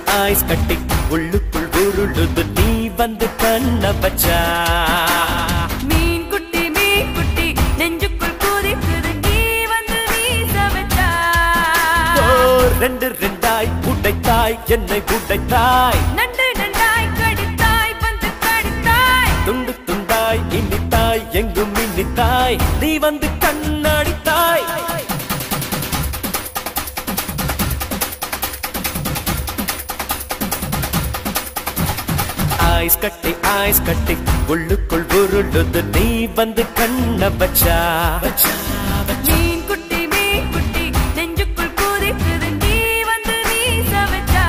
ice கட்டி உள்ளுக்குள் உருளுது நீ வந்து கண்ண வச்சா மீன் குட்டி மீன் குட்டி நெஞ்சுக்குள் குதிக்குது நீ வந்து வீச வச்சா ஓ, ரெண்டு ரெண்டாய் உடைத்தாய் என்னை உடைத்தாய் நண்டு நண்டாய் கடித்தாய் வந்து கடித்தாய் துண்டு துண்டாய் இனித்தாய் எங்கும் இனித்தாய் நீ வந்து கண்ணாடித்தாய் ஐஸ் கட்டி ஐஸ் கட்டி உள்ளுக்குள் உருளுது நீ வந்து கண்ண வச்சா மீன் குட்டி மீன் குட்டி நெஞ்சுக்குள் குதிக்குது நீ வந்து வீச வச்சா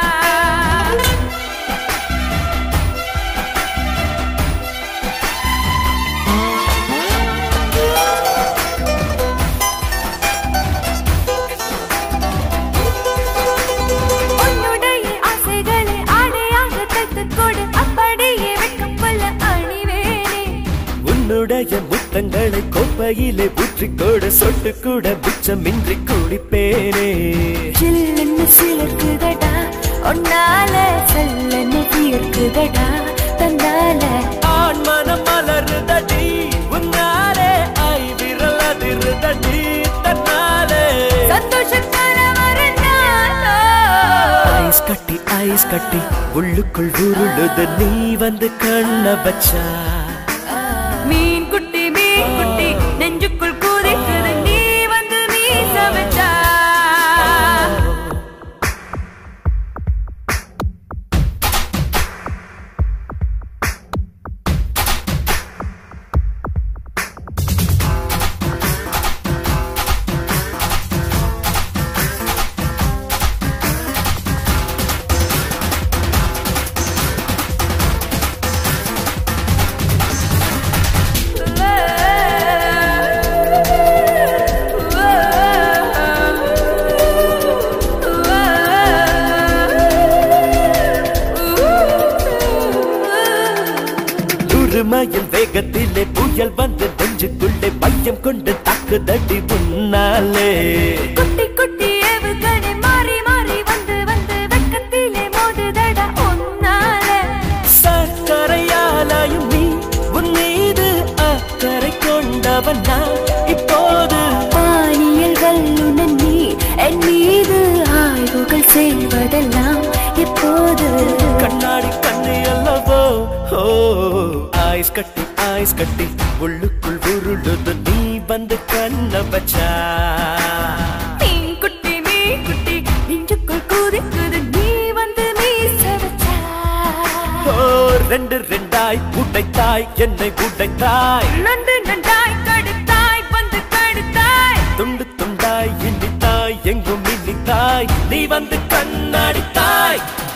உன்னுடைய ஆசைகளை ஆடையாக தைத்துக் கொடு அப்படியே வெட்கம் கொள்ள அணிவேனே உன்னுடைய முத்தங்களை கோப்பையிலே ஊற்றிக்கொடு சொட்டு கூட மிச்சமின்றி குடிப்பேனே சில்லுன்னு சிலுக்குதடா உன்னால சல்லன்னு தீர்க்குதடா தன்னால ஆண் மனம் மலருதடி உன்னாலே ஐ விரல் அதிருதடி தன்னாலே சந்தோஷக்கார வரனாலோ ஐஸ் கட்டி ஐஸ் கட்டி உள்ளுக்குள் உருளுது நீ வந்து கண்ண வச்சா மீன் குட்டி மீன் குட்டி நெஞ்சுக்குள் குதிக்குது நீ வந்து வீச வச்சா உருமையில் வேகத்திலே புயல் வந்து நெஞ்சுக்குள்ளே மையம் கொண்டு தாக்குதடி உன்னாலே குட்டி குட்டி ஏவுகணை மாறி மாறி வந்து வந்து வெக்கத்திலே மோதுதடா உன்னால சர்க்கரையாலாயும் நீ உன் மீது அக்கறை கொண்டவன் நான் இப்போது வானியல் வல்லுனன் நீ என் மீது ஆய்வுகள் செய்வதெல்லாம் எப்போது கண்ணாடி கண்ணு அல்லவோ ஓ ஐஸ் கட்டி ஐஸ் கட்டி உள்ளுக்குள் உருளுது நீ வந்து கண்ண வச்சா மீன் குட்டி மீன் குட்டி நெஞ்சுக்குள் குதிக்குது நீ வந்து மீச வச்சா ஓ ரெண்டு ரெண்டாய் உடைத்தாய் என்னை உடைத்தாய் நண்டு நண்டாய் கடித்தாய் வந்து கடித்தாய் துண்டு துண்டாய் இனித்தாய் எங்கும் இனித்தாய் நீ வந்து கண்ணாடித்தாய்